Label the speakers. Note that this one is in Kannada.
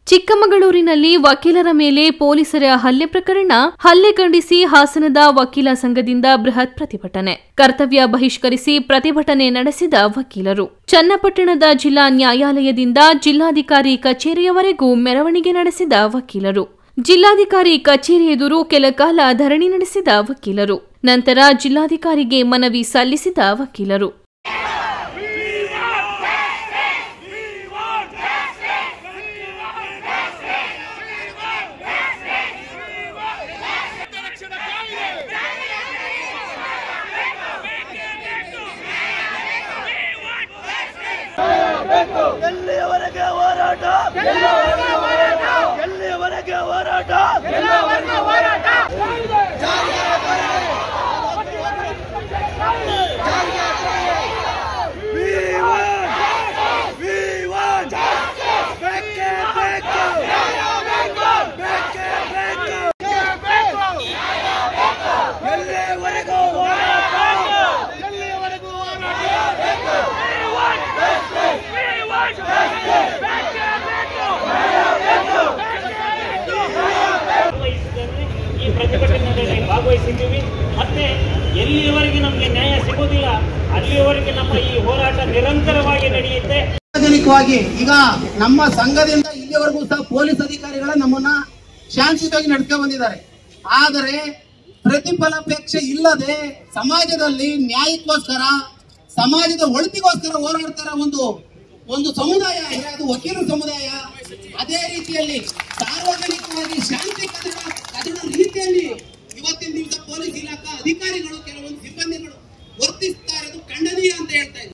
Speaker 1: ಚಿಕ್ಕಮಗಳೂರಿನಲ್ಲಿ ವಕೀಲರ ಮೇಲೆ ಪೊಲೀಸರ ಹಲ್ಲೆ ಪ್ರಕರಣ ಹಲ್ಲೆ ಖಂಡಿಸಿ ಹಾಸನದ ವಕೀಲ ಸಂಘದಿಂದ ಬೃಹತ್ ಪ್ರತಿಭಟನೆ ಕರ್ತವ್ಯ ಬಹಿಷ್ಕರಿಸಿ ಪ್ರತಿಭಟನೆ ನಡೆಸಿದ ವಕೀಲರು ಚನ್ನಪಟ್ಟಣದ ಜಿಲ್ಲಾ ನ್ಯಾಯಾಲಯದಿಂದ ಜಿಲ್ಲಾಧಿಕಾರಿ ಕಚೇರಿಯವರೆಗೂ ಮೆರವಣಿಗೆ ನಡೆಸಿದ ವಕೀಲರು ಜಿಲ್ಲಾಧಿಕಾರಿ ಕಚೇರಿ ಎದುರು ಕೆಲಕಾಲ ಧರಣಿ ನಡೆಸಿದ ವಕೀಲರು ನಂತರ ಜಿಲ್ಲಾಧಿಕಾರಿಗೆ ಮನವಿ ಸಲ್ಲಿಸಿದ ವಕೀಲರು
Speaker 2: ಎಲ್ಲಿಯವರೆಗೆ ಹೋರಾಟ ಎಲ್ಲಿಯವರೆಗೆ ಹೋರಾಟ We want- we want- ಬೇಕೇ ಬೇಕು. ಬೇಕೇ ಬೇಕು. ಎಲ್ಲಿಯವರೆಗೂ ಹೋರಾಟ ಎಲ್ಲಿಯವರೆಗೂ
Speaker 3: ಭಾಗವಹಿಸಿದ್ದೇವೆ ಈ ಪ್ರತಿಭಟನೆಯಲ್ಲಿ ಭಾಗವಹಿಸಿದ್ದೀವಿ ಮತ್ತೆ ಎಲ್ಲಿಯವರೆಗೆ ನಮಗೆ ನ್ಯಾಯ ಸಿಗೋದಿಲ್ಲ ಅಲ್ಲಿಯವರೆಗೆ ನಮ್ಮ ಈ ಹೋರಾಟ ನಿರಂತರವಾಗಿ ನಡೆಯುತ್ತೆ
Speaker 4: ಸಾರ್ವಜನಿಕವಾಗಿ ಈಗ ನಮ್ಮ ಸಂಘದಿಂದ ಇಲ್ಲಿವರೆಗೂ ಸಹ ಪೊಲೀಸ್ ಅಧಿಕಾರಿಗಳ ನಮ್ಮನ್ನ ಶಾಂತಿಯುತವಾಗಿ ನಡೆಸ್ಕೊಂಡು ಬಂದಿದ್ದಾರೆ ಆದರೆ ಪ್ರತಿಫಲಾಪೇಕ್ಷೆ ಇಲ್ಲದೆ ಸಮಾಜದಲ್ಲಿ ನ್ಯಾಯಕ್ಕೋಸ್ಕರ ಸಮಾಜದ ಒಳಿತಿಗೋಸ್ಕರ ಹೋರಾಡ್ತಾರ ಒಂದು ಒಂದು ಸಮುದಾಯ ಇದೆ ಅದು ವಕೀಲರ ಸಮುದಾಯ ಅದೇ ರೀತಿಯಲ್ಲಿ ಸಾರ್ವಜನಿಕವಾಗಿ ಶಾಂತಿ ಕದಡ ಕದಡ ರೀತಿಯಲ್ಲಿ ಇವತ್ತಿನ ದಿವಸ ಪೊಲೀಸ್ ಇಲಾಖಾ ಅಧಿಕಾರಿಗಳು ಕೆಲವೊಂದು ಸಿಬ್ಬಂದಿಗಳು ವರ್ತಿಸ್ತಾ ಇರೋದು ಖಂಡನೀಯ ಅಂತ ಹೇಳ್ತಾ ಇದ್ದಾರೆ